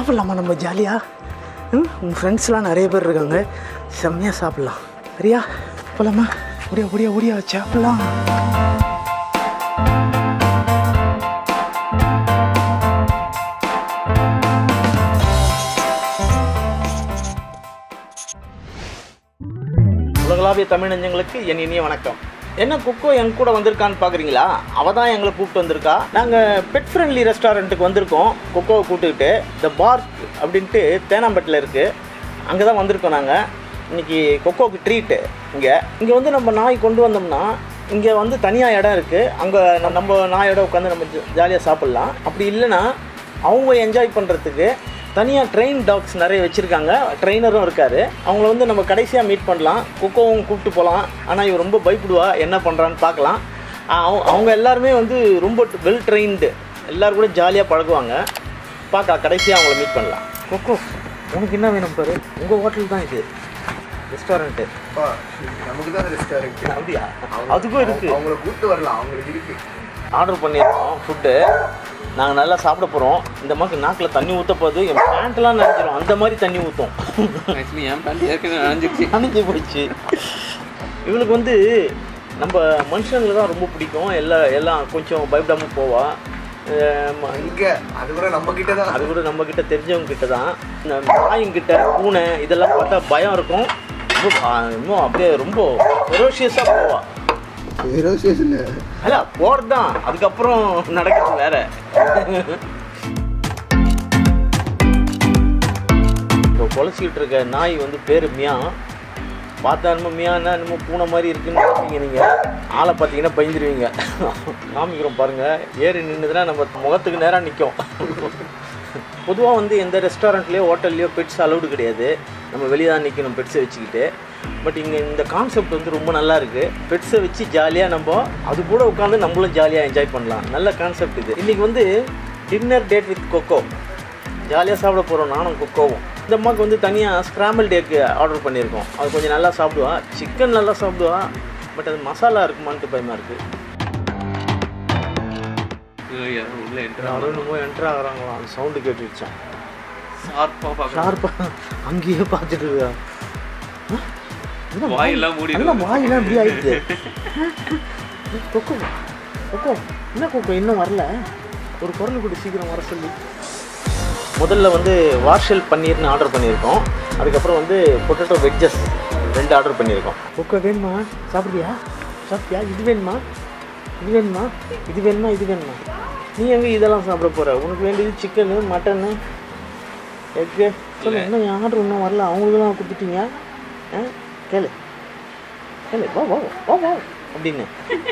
சாப்பிட்லாமா நம்ம ஜாலியாக ம் உங்கள் ஃப்ரெண்ட்ஸ்லாம் நிறைய பேர் இருக்காங்க செம்மையாக சாப்பிட்லாம் சரியா போலாமா ஓடியா ஓடியா ஓடியா சாப்பிட்லாம் உலகளாவிய தமிழ் நெஞ்சங்களுக்கு என் இனிய வணக்கம் என்ன குக்கோ என் கூட வந்திருக்கான்னு பார்க்குறீங்களா அவள் தான் எங்களை கூப்பிட்டு வந்திருக்கா நாங்கள் பெட் ஃப்ரெண்ட்லி ரெஸ்டாரண்ட்டுக்கு வந்திருக்கோம் குக்கோவை கூப்பிட்டுக்கிட்டு த பார்க் அப்படின்ட்டு தேனாம்பேட்டில் இருக்குது அங்கே தான் வந்திருக்கோம் நாங்கள் இன்னைக்கு கொக்கோவுக்கு ட்ரீட்டு இங்கே இங்கே வந்து நம்ம நாய் கொண்டு வந்தோம்னா இங்கே வந்து தனியாக இடம் இருக்குது அங்கே நம்ம நாயோட உட்காந்து நம்ம ஜாலியாக சாப்பிட்லாம் அப்படி இல்லைன்னா அவங்க என்ஜாய் பண்ணுறதுக்கு தனியாக ட்ரெயின் டாக்ஸ் நிறைய வச்சுருக்காங்க ட்ரெயினரும் இருக்கார் அவங்கள வந்து நம்ம கடைசியாக மீட் பண்ணலாம் குக்கோவும் கூப்பிட்டு போகலாம் ஆனால் இவ ரொம்ப பயப்படுவா என்ன பண்ணுறான்னு பார்க்கலாம் அவங்க அவங்க எல்லாருமே வந்து ரொம்ப வெல் ட்ரெயின்டு எல்லோரும் கூட ஜாலியாக பழகுவாங்க பார்க்கலாம் கடைசியாக அவங்கள மீட் பண்ணலாம் கொக்கோ உனக்கு என்ன வேணும் பாரு உங்கள் ஹோட்டல் தான் இது ரெஸ்டாரண்ட்டு அப்பா, நமக்கு தான் ரெஸ்டாரண்ட் அப்படியா அதுக்கும் இருக்குது அவங்கள கூப்பிட்டு வரலாம் அவங்களுக்கு இருக்கு ஆர்டர் பண்ணியிருக்கோம் ஃபுட்டு நாங்கள் நல்லா சாப்பிட போகிறோம் இந்த மாதிரி நாக்கில் தண்ணி ஊற்ற போது என் பேண்ட்லாம் நினைச்சிடும் அந்த மாதிரி தண்ணி ஊற்றும் ஆக்சுவலி என் பேண்ட் ஏற்கனவே நனைஞ்சிருச்சு நனைஞ்சு போயிடுச்சு இவளுக்கு வந்து நம்ம மனுஷங்களை தான் ரொம்ப பிடிக்கும் எல்லாம் எல்லாம் கொஞ்சம் பயப்படாமல் போவா அஹ் ம- இங்க அது கூட நம்ம கிட்ட தான் அது கூட நம்ம கிட்ட தெரிஞ்சவங்க கிட்ட தான் இந்த நாய்ங்கிட்ட பூனை இதெல்லாம் பார்த்தா பயம் இருக்கும் ரொம்ப ஆ, இன்னும் அப்படியே ரொம்ப ஃபெரோஷியஸாக போவா ஃபெரோசியஸ்ல அல்ல போகிறது தான் அதுக்கப்புறம் நடக்கிறது வேற இப்போ குலைச்சிக்கிட்டு இருக்க நாய் வந்து பேர் மியா பார்த்தா என்னமோ மியான்னா என்னமோ பூனை மாதிரி இருக்குன்னு நினைப்பீங்க நீங்கள் ஆளை பார்த்தீங்கன்னா பயந்துருவீங்க காமிக்கிறோம் பாருங்கள் ஏறி நின்றுதுன்னா நம்ம முகத்துக்கு நேராக நிற்கும் பொதுவாக வந்து எந்த ரெஸ்டாரண்ட்லேயோ ஹோட்டல்லையோ பெட்ஸ் அலௌடு கிடையாது நம்ம வெளியே தான் நிற்கணும் பெட்ஸை வச்சுக்கிட்டு பட் இங்கே இந்த கான்செப்ட் வந்து ரொம்ப நல்லா இருக்குது பெட்ஸை வச்சு ஜாலியாக நம்ம அது கூட உட்காந்து நம்மளும் ஜாலியாக என்ஜாய் பண்ணலாம் நல்ல கான்செப்ட் இது இன்றைக்கி வந்து டின்னர் டேட் வித் கொக்கோ ஜாலியாக சாப்பிட போகிறோம் நானும் கொக்கோவும் இந்த அம்மாவுக்கு வந்து தனியாக ஸ்க்ராம்பிள் டேக்கு ஆர்டர் பண்ணியிருக்கோம் அது கொஞ்சம் நல்லா சாப்பிடுவா சிக்கன் நல்லா சாப்பிடுவா பட் அது மசாலா இருக்குமான்ட்டு பயமாக இருக்குது யாரும் உள்ள என்ட்ரு யாரும் என்னமோ என்ட்ரு ஆகிறாங்களாம் அந்த சவுண்டு கேட்டு வச்சேன் ஷார்ப்பாக பார்க்க ஷார்ப்பாக அங்கேயே பார்த்துட்டு இருக்கா ஆ? என்ன வாயெல்லாம் மூடி என்ன வாயெல்லாம் இப்படி ஆயிடுது கொக்கோ கொக்கோ என்ன கொக்கோ இன்னும் வரல ஒரு குரல் கூட சீக்கிரம் வர சொல்லி முதல்ல வந்து வார்ஷல் பன்னீர்னு ஆர்டர் பண்ணியிருக்கோம் அதுக்கப்புறம் வந்து பொட்டேட்டோ வெஜ்ஜஸ் ரெண்டு ஆர்டர் பண்ணியிருக்கோம் கொக்கோ வேணுமா சாப்பிடுறியா சாப்பிட்டியா இது வேணுமா இது வேணுமா இது வேணுமா இது வேணுமா நீ எங்கே இதெல்லாம் சாப்பிட போகிற உனக்கு வேண்டியது சிக்கனு மட்டனு எக்கு சொல்லு இன்னும் என் ஆர்டர் இன்னும் வரல அவங்களுக்குலாம் கொடுத்துட்டீங்க ஆ கேளு கேளு வா வா வா வா அப்படின்னு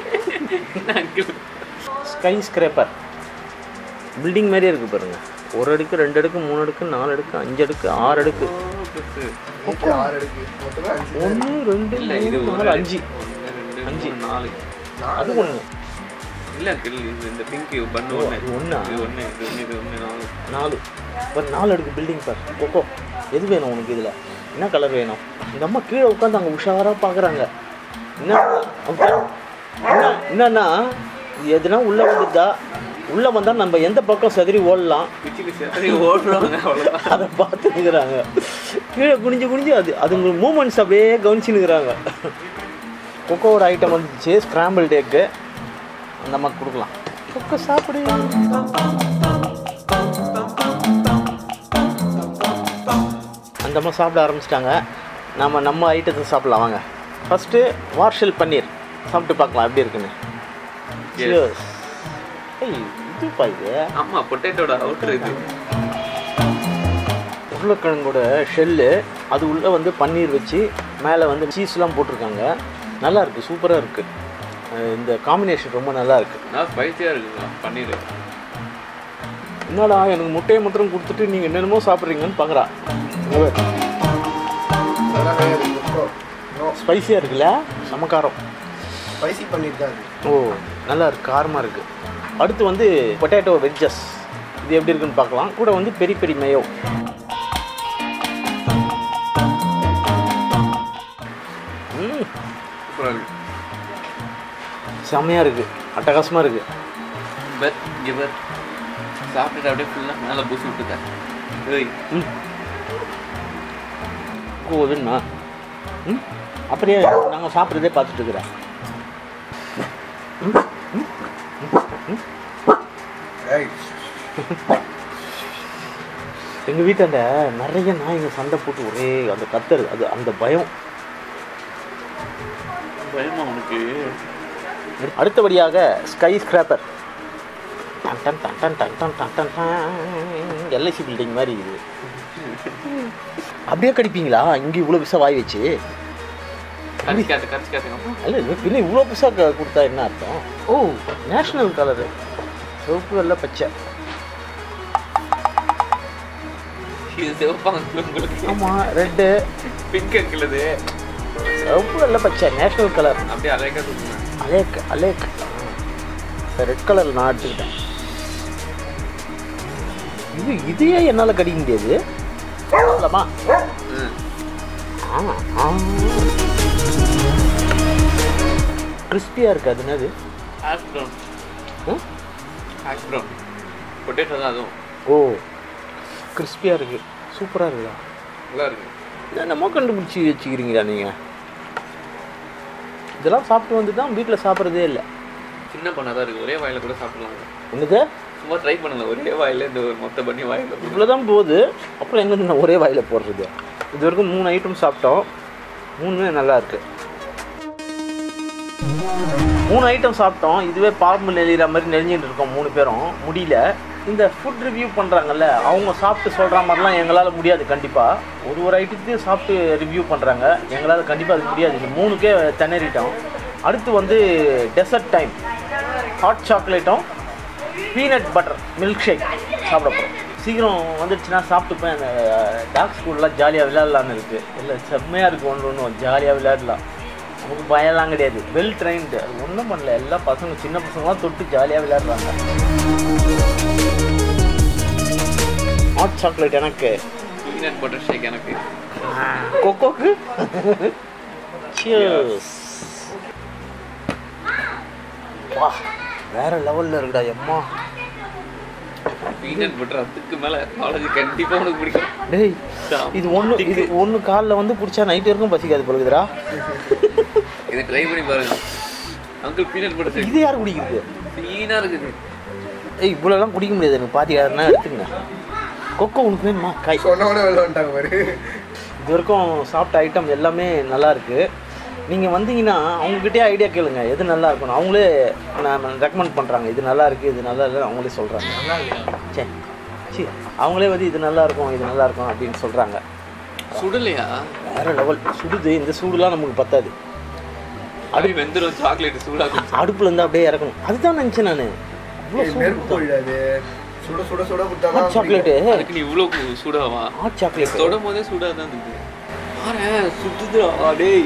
ஸ்கை ஸ்கிரேப்பர் பில்டிங் மாதிரியே இருக்குது பாருங்க ஒரு அடுக்கு ரெண்டு அடுக்கு மூணு அடுக்கு நாலு அடுக்கு அஞ்சு அடுக்கு ஆறு அடுக்கு இன்னைக்கு ஆறு எடுக்கு மொத்தமே அஞ்சு ஒன்று ரெண்டு இல்லை இது மூணு ஒரு நாலு அஞ்சு ஒன்று ரெண்டு அஞ்சு. மூணு நாலு அது ஒன்று இல்லை அங்கிள் இது இந்த பிங்க் பண்ணு ஓ, ஒன்று இது ஒண்ணா? இது ஒன்று இது ஒன்று இது ஒன்று நாலு நாலு ஒரு நாலு அடுக்கு பில்டிங் பார் கொக்கோ எது வேணும் உனக்கு இதில் என்ன கலர் வேணும் இந்த அம்மா கீழே உட்காந்து அங்கே உஷாராக பார்க்குறாங்க என்ன okay. என்ன என்னன்னா இது எதுனா உள்ளே வந்துட்டா உள்ளே வந்தால் நம்ம எந்த பக்கம் செதறி ஓடலாம் பிச்சுக்கு சரி ஓடுறாங்க அவ்வளோதான் அதை பார்த்துக்கிறாங்க கீழே குனிஞ்சு குனிஞ்சு அது அதுங்க மூமெண்ட்ஸ் அப்படியே கவனிச்சுன்னுக்குறாங்க கொக்கோவோட ஐட்டம் வந்துச்சு ஸ்க்ராம்பிள் டேக்கு அந்த அம்மாக்கு கொடுக்கலாம் கொக்கோ சாப்பிடு அந்த அம்மா சாப்பிட ஆரம்பிச்சிட்டாங்க நம்ம நம்ம ஐட்டத்தை சாப்பிடலாம் வாங்க ஃபஸ்ட்டு வார்ஷல் பன்னீர் சாப்பிட்டு பார்க்கலாம் எப்படி இருக்குன்னு Yes. Cheers. ஏய் இதுப்பா இது ஆமாம் பொட்டேட்டோட அவுட்ரு இது உருளைக்கிழங்கோட ஷெல்லு அது உள்ளே வந்து பன்னீர் வச்சு மேலே வந்து சீஸ்லாம் போட்டிருக்காங்க நல்லா இருக்குது சூப்பராக இருக்குது இந்த காம்பினேஷன் ரொம்ப நல்லா இருக்குது நான் ஸ்பைசியாக இருக்குங்க பன்னீர் என்னடா எனக்கு முட்டையை மாத்திரம் கொடுத்துட்டு நீங்கள் என்னென்னமோ சாப்பிட்றீங்கன்னு பார்க்குறா அதெல்லாம் கிடையாது கொக்கோ நோ ஸ்பைசியாக இருக்குல்ல சமக்காரம் ஸ்பைசி பண்ணியிருக்காது ஓ நல்லா இருக்கு காரமாக இருக்குது அடுத்து வந்து பொட்டேட்டோ வெஜ்ஜஸ் இது எப்படி இருக்குன்னு பார்க்கலாம் கூட வந்து பெரி பெரி மேயோ ம் சூப்பராக இருக்கு செம்மையாக இருக்குது அட்டகாசமாக இருக்குது பெட் கிவர் சாப்பிட்டுட்டு அப்படியே ஃபுல்லாக மேலே பூசி விட்டுட்டேன் ஏய் ம் கொக்கோ வேணுமா ம் அப்படியே நாங்கள் சாப்பிட்றதே பார்த்துட்டு இருக்கிறேன் ஏய் எங்கள் வீட்டாண்ட நிறைய நாய்ங்க சண்டை போட்டு ஒரே அந்த கத்தர் அது அந்த பயம் பயமா உனக்கு அடுத்தபடியாக ஸ்கை ஸ்கிராப்பர் டன் டன் டன் டன் டன் டன் டன் டன் டன் எல்ஐசி பில்டிங் மாதிரி இது அப்படியே கடிப்பீங்களா இங்கே இவ்வளோ பிசா வாய் வச்சு கடிச்சு காட்டு கடிச்சு காட்டுங்க அல்ல இது பின்ன இவ்வளோ பிசா கொடுத்தா என்ன அர்த்தம் ஓ நேஷ்னல் கலரு சிவப்பு வெள்ளை பச்சை இது சிவப்பாங்க உங்களுக்கு ஆமாம் ரெட்டு பிங்க் அங்கிளுது சிவப்பு வெள்ளை பச்சை நேஷ்னல் கலர் அப்படியே அழகா சொல்லுங்க அலேக் அலேக் ரெட் கலர் நான் எடுத்துக்கிட்டேன் இது இதையே என்னால் கடிக்க முடியாது சொல்லலாமா ஆ கிறிஸ்பியாக இருக்கு அது என்னது ஹேஷ் ப்ரௌன் ம்? ஹேஷ் ப்ரௌன் பொட்டேட்டோ தான் அதுவும் ஓ கிறிஸ்பியாக இருக்கு சூப்பராக இருக்குதா நல்லா இருக்கு என்னமோ கண்டுபிடிச்சி வச்சுக்கிறீங்களா நீங்கள் இதெல்லாம் சாப்பிட்டு வந்து தான் வீட்டில் சாப்பிட்றதே இல்லை சின்ன பண்ணா தான் இருக்கு ஒரே வாயில கூட சாப்பிடலாம் என்னது சும்மா ட்ரை பண்ணுங்க ஒரே வாயில இந்த ஒரு மொத்த பண்ணி வாயில போடு. இவ்வளோதான் போகுது அப்புறம் எங்கே நான் ஒரே வாயில் போடுறது இது வரைக்கும் மூணு ஐட்டம் சாப்பிட்டோம் மூணுமே நல்லா இருக்கு மூணு ஐட்டம் சாப்பிட்டோம் இதுவே பாம்பு நெளிகிற மாதிரி நெளிஞ்சிட்டு இருக்கோம் மூணு பேரும் முடியல இந்த ஃபுட் ரிவ்யூ பண்ணுறாங்கல்ல அவங்க சாப்பிட்டு சொல்கிற மாதிரிலாம் எங்களால் முடியாது கண்டிப்பாக ஒரு ஒரு ஐட்டத்தையும் சாப்பிட்டு ரிவ்யூ பண்ணுறாங்க எங்களால் கண்டிப்பாக அது முடியாது இந்த மூணுக்கே திணறிட்டோம் அடுத்து வந்து டெசர்ட் டைம் ஹாட் சாக்லேட்டும் பீனட் பட்டர் மில்க் ஷேக் சாப்பிட போகிறோம் சீக்கிரம் வந்துடுச்சுன்னா சாப்பிட்டுப்பேன் அந்த டாக் ஸ்கூல்லாம் ஜாலியாக விளையாடலான்னு இருக்குது இல்லை செம்மையாக இருக்குது ஒன்று ஒன்றும் ஜாலியாக விளையாடலாம் நமக்கு பயம்லாம் கிடையாது வெல் ட்ரைன்டு அது ஒன்றும் பண்ணல எல்லா பசங்க சின்ன பசங்களாம் தொட்டு ஜாலியாக விளையாடுறாங்க ஹாட் சாக்லேட் எனக்கு பீனட் பட்டர் ஷேக் எனக்கு கொக்கோக்கு Cheers. வா வேற லெவல்ல இருக்குடா எம்மா பீனட் பட்டர் அதுக்கு மேல காலேஜ் கண்டிப்பா உனக்கு பிடிக்கும் டேய் இது ஒன்று இது ஒன்று காலில் வந்து பிடிச்சா நைட் வரைக்கும் பசிக்காது பொழுதுடா இதை ட்ரை பண்ணி பாருங்க அங்கிள் பீனட் பட்டர் ஷேக் இது யார் குடிக்கிறது சீனா இருக்குது ஏய் இவ்வளோலாம் குடிக்க முடியாது எனக்கு பாத்தி யாருன்னா எடுத்துங்க கொக்கோ உனக்கு வேணுமா காய் சொன்னவனே வெளில வந்துட்டாங்க பாரு இது வரைக்கும் சாப்பிட்ட ஐட்டம் எல்லாமே நல்லா இருக்கு நீங்கள் வந்தீங்கன்னா அவங்ககிட்டயே ஐடியா கேளுங்க எது நல்லா இருக்கணும் அவங்களே நான் ரெக்கமெண்ட் பண்ணுறாங்க இது நல்லா இருக்குது இது நல்லா இல்லை அவங்களே சொல்கிறாங்க நல்லா இல்லையா சரி சரி அவங்களே வந்து இது நல்லா இருக்கும் இது நல்லா இருக்கும் அப்படின்னு சொல்கிறாங்க சுடலையா வேற லெவல் சுடுது இந்த சூடுலாம் நமக்கு பத்தாது அப்படியே வெந்துடும் சாக்லேட் சூடாக அடுப்புல இருந்து அப்படியே இறக்கணும் அதுதான் நினச்சேன் நான் ஏய், நெருப்பு போயிடாது சுட சுட சுட ஹாட் கொடுத்தாதான் சாக்லேட்டு அதுக்கு நீ இவ்வளோ சூடாவா ஹாட் சாக்லேட் தொடும் போதே சூடாக தான் இருந்தது பாரு சுத்துதுடா டேய்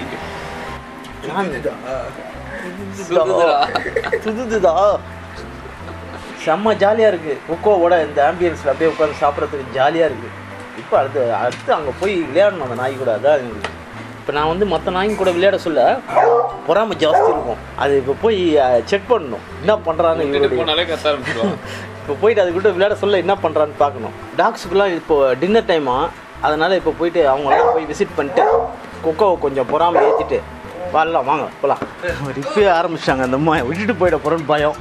சுத்துதுடா சுதுதுதா செம்ம ஜாலியாக இருக்குது கொக்கோவோட இந்த ஆம்பியன்ஸில் அப்படியே உட்காந்து சாப்பிட்றதுக்கு ஜாலியாக இருக்குது இப்போ அடுத்து அடுத்து அங்கே போய் விளையாடணும் அந்த நாய் கூட அதான் இப்போ நான் வந்து மற்ற நாய்ங்க கூட விளையாட சொல்ல பொறாமை ஜாஸ்தி இருக்கும் அது இப்போ போய் செக் பண்ணணும் என்ன பண்ணுறான்னு விட்டுட்டு இவருடைய போனாலே கத்த ஆரம்பிச்சிடுவான் இப்போ போயிட்டு அதுக்கிட்ட விளையாட சொல்ல என்ன பண்ணுறான்னு பார்க்கணும் டாக்ஸுக்குலாம் இப்போ டின்னர் டைமா அதனால் இப்போ போயிட்டு அவங்களாம் போய் விசிட் பண்ணிட்டு கொக்கோவை கொஞ்சம் பொறாமல் ஏற்றிட்டு வரலாம் வாங்க போகலாம் இப்பயே ஆரம்பிச்சிட்டாங்க அந்த அம்மா விட்டுட்டு போயிட போகிறோன்னு பயம்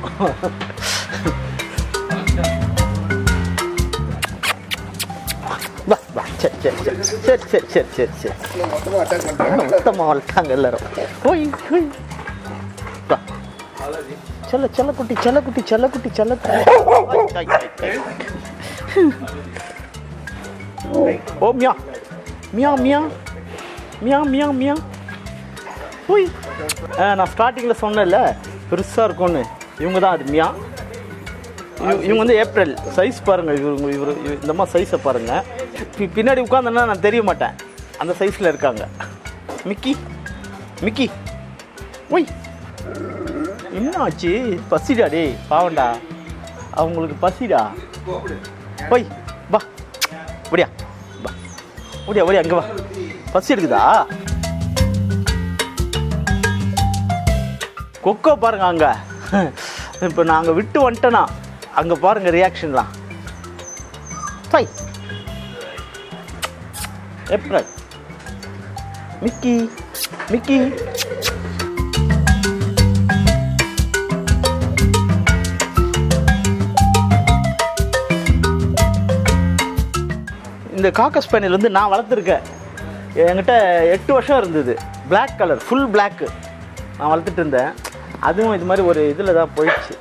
வா வா சரி சரி சரி சரி சரி சரி சரி சரி மொத்தமா அட்டாக் பண்றாங்க மொத்தமாக வளர்த்தாங்க எல்லாரும் ஓய் ஓய் வா செல்ல செல்ல குட்டி செல்ல குட்டி செல்ல குட்டி செல்ல குட்டி ஓ மியா மியா மியா மியா மியா மியா ஓய் ஆ, நான் ஸ்டார்டிங்கில் சொன்னேன்ல பெருசாக இருக்கும்னு இவங்க தான் அது மியா இவ- இவங்க வந்து ஏப்ரல் சைஸ் பாருங்கள் இவங்க இவர் இந்த மாதிரி சைஸை பாருங்கள் பி- பின்னாடி உட்காந்தேன்னா நான் தெரிய மாட்டேன் அந்த சைஸில் இருக்காங்க மிக்கி மிக்கி ஒய் என்ன ஆச்சு பசிடா டேய் பாவண்டா அவங்களுக்கு பசிடா ஒய் வா ஒடியா வா ஒடியா ஒடியா அங்கே வா பசி எடுக்குதா கொக்கோ பாருங்க அங்க இப்போ நாங்கள் விட்டு வந்துட்டோன்னா அங்கே பாருங்க ரியாக்ஷன்லாம் பை ஏப்ரல் மிக்கி மிக்கி இந்த காக்கஸ் ஸ்பேனியல் வந்து நான் வளர்த்துருக்கேன் என்கிட்ட எட்டு வருஷம் இருந்தது Black கலர் ஃபுல் பிளாக்கு நான் வளர்த்துட்டு இருந்தேன் அதுவும் இது மாதிரி ஒரு இதில் தான் போயிடுச்சு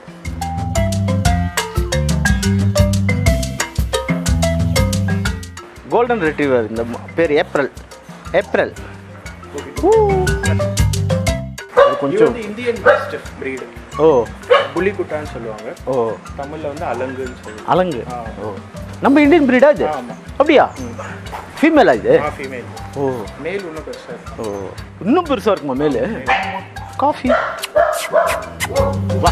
கோல்டன் ரெட்ரீவர் இந்த ம- பேர் ஏப்ரல் ஏப்ரல் ஊ. அது இது கொஞ்சம் வந்து இந்தியன் பெஸ்ட் பிரீடு ஓ புலிக்குட்டான்னு சொல்லுவாங்க ஓ தமிழ்ல வந்து அலங்குன்னு சொல்லுவாங்க அலங்கு ஓ நம்ம இந்தியன் பிரீடா இது ஆமா. அப்படியா ஃபீமேலா இது ஆ ஃபீமேல் ஓ மேல் இன்னும் பெருசா இருக்கும் ஓ இன்னும் பெருசாக இருக்குமா மேலே காஃபி வா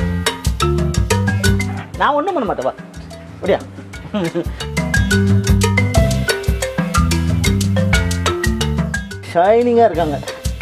நான் ஒன்றும் பண்ண மாட்டேன் வா அப்படியா ஷைனிங்காக இருக்காங்க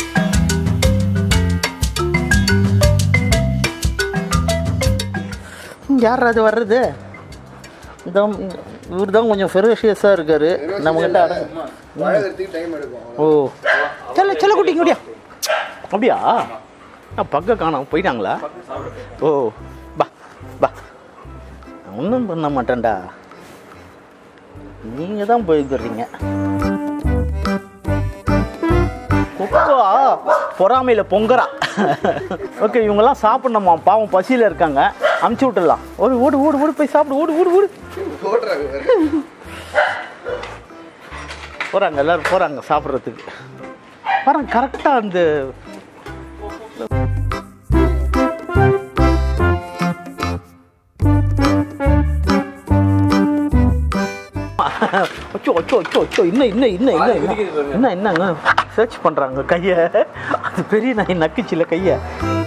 யார் அது வர்றது இந்த இவர் தான் கொஞ்சம் ஃபெரோஷியஸாக இருக்காரு நம்மக்கிட்ட அடங்க பழகிறதுக்கு டைம் எடுக்கும் ஓ செல்ல செல்ல குட்டிங்க முடியா அப்படியா நான் பக்க காணோம் போயிட்டாங்களா ஓ பா பா ஒன்றும் பண்ண மாட்டேன்டா நீங்கள் தான் போய்க்கிறீங்க குக்கா பொறாமையில் பொங்குறா ஓகே இவங்கெல்லாம் சாப்பிடணுமா பாவம் பசியில் இருக்காங்க அமுச்சு விட்டுடலாம் ஓடு ஓடு ஓடு ஓடு போய் சாப்பிடு ஓடு ஓடு ஓடு ஓட்டுறாங்க வேற. போகிறாங்க எல்லாரும் போகிறாங்க சாப்பிட்றதுக்கு பாருங்க கரெக்டாக அந்த அச்சோ அச்சோ அச்சோ அச்சோ இன்னும் இன்னும் இன்னும் இன்னும் இன்னும் என்னங்க சர்ச் பண்ணுறாங்க கையை அது பெரிய நாய் நக்குச்சுல கையை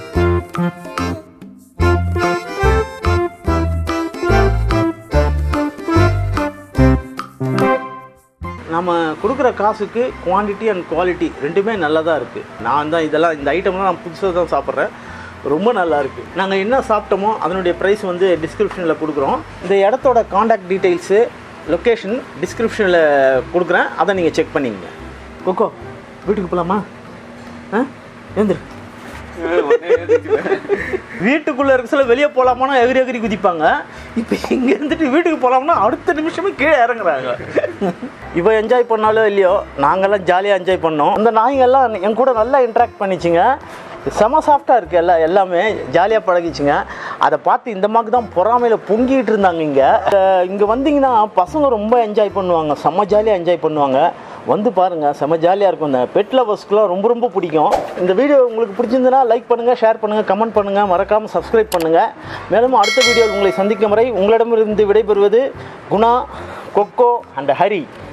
நம்ம கொடுக்குற காசுக்கு குவாண்டிட்டி அண்ட் குவாலிட்டி ரெண்டுமே நல்லதாக இருக்குது நான் தான் இதெல்லாம் இந்த ஐட்டம்லாம் நான் புதுசாக தான் சாப்பிட்றேன் ரொம்ப நல்லா இருக்குது நாங்கள் என்ன சாப்பிட்டோமோ அதனுடைய ப்ரைஸ் வந்து டிஸ்கிரிப்ஷனில் கொடுக்குறோம் இந்த இடத்தோட காண்டாக்ட் டீட்டெயில்ஸு லொக்கேஷன் டிஸ்கிரிப்ஷனில் கொடுக்குறேன் அதை நீங்கள் செக் பண்ணிக்கங்க கொக்கோ வீட்டுக்கு போகலாமா ஆ எழுந்துரு வீட்டுக்குள்ள இருக்க சொல்ல வெளியே போலாமானா எகிரி எகிரி குதிப்பாங்க இப்போ இங்க இருந்துட்டு வீட்டுக்கு போலாம்னா அடுத்த நிமிஷமே கீழே இறங்குறாங்க இவ என்ஜாய் பண்ணாலோ இல்லையோ நாங்கெல்லாம் ஜாலியாக என்ஜாய் பண்ணோம் அந்த நாய்ங்கெல்லாம் என் கூட நல்லா இன்ட்ராக்ட் பண்ணிச்சுங்க செம சாஃப்டாக இருக்குது எல்லாம் எல்லாமே ஜாலியாக பழகிச்சுங்க அதை பார்த்து இந்த மாதிரி தான் பொறாமையில் பொங்கிட்டு இருந்தாங்க இங்கே இங்கே வந்தீங்கன்னா பசங்க ரொம்ப என்ஜாய் பண்ணுவாங்க செம்ம ஜாலியாக என்ஜாய் பண்ணுவாங்க வந்து பாருங்கள் செம்ம ஜாலியாக இருக்கும் இந்த பெட் லவர்ஸ்க்குலாம் ரொம்ப ரொம்ப பிடிக்கும் இந்த வீடியோ உங்களுக்கு பிடிச்சிருந்ததுன்னா லைக் பண்ணுங்கள் ஷேர் பண்ணுங்கள் கமெண்ட் பண்ணுங்கள் மறக்காமல் சப்ஸ்கிரைப் பண்ணுங்கள் மேலும் அடுத்த வீடியோவில் உங்களை சந்திக்கும் வரை உங்களிடமிருந்து விடைபெறுவது குணா கொக்கோ அண்ட் ஹரி